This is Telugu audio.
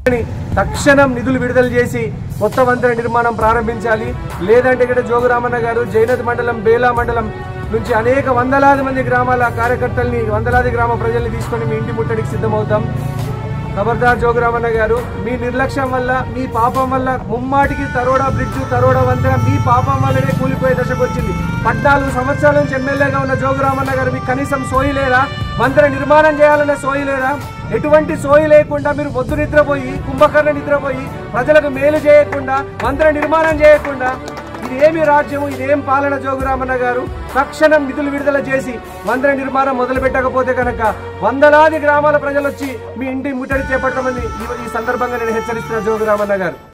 అని తక్షణం నిధులు విడుదల చేసి కొత్త వంతెన నిర్మాణం ప్రారంభించాలి లేదంటే ఇక్కడ జోగురామన్న గారు జైనత్ మండలం బేలా మండలం నుంచి అనేక వందలాది మంది గ్రామాల కార్యకర్తల్ని వందలాది గ్రామ ప్రజల్ని తీసుకొని మీ ఇంటి ముట్టడికి సిద్ధమవుతాం ఖబర్దార్ జోగురామన్న గారు మీ నిర్లక్ష్యం వల్ల మీ పాపం వల్ల ముమ్మాటికి తరోడా బ్రిడ్జ్ తరోడా వంతెన మీ పాపం వల్లనే కూలిపోయే దశకు వచ్చింది పద్నాలుగు సంవత్సరాల నుంచి ఎమ్మెల్యేగా ఉన్న జోగురామన్న గారు మీకు కనీసం సోయి లేదా వంతెన నిర్మాణం చేయాలనే సోయి లేదా ఎటువంటి సోయి లేకుండా మీరు పొద్దు నిద్రపోయి కుంభకర్ణ నిద్రపోయి ప్రజలకు మేలు చేయకుండా వంతెన నిర్మాణం చేయకుండా ఇది ఏమి రాజ్యము ఇదేం పాలన జోగురామన్న గారు తక్షణం నిధులు విడుదల చేసి వంతెన నిర్మాణం మొదలు పెట్టకపోతే కనుక వందలాది గ్రామాల ప్రజలు వచ్చి మీ ఇంటి ముట్టడి చేపట్టమని ఈ- ఈ సందర్భంగా నేను హెచ్చరిస్తున్న జోగురామన్న గారు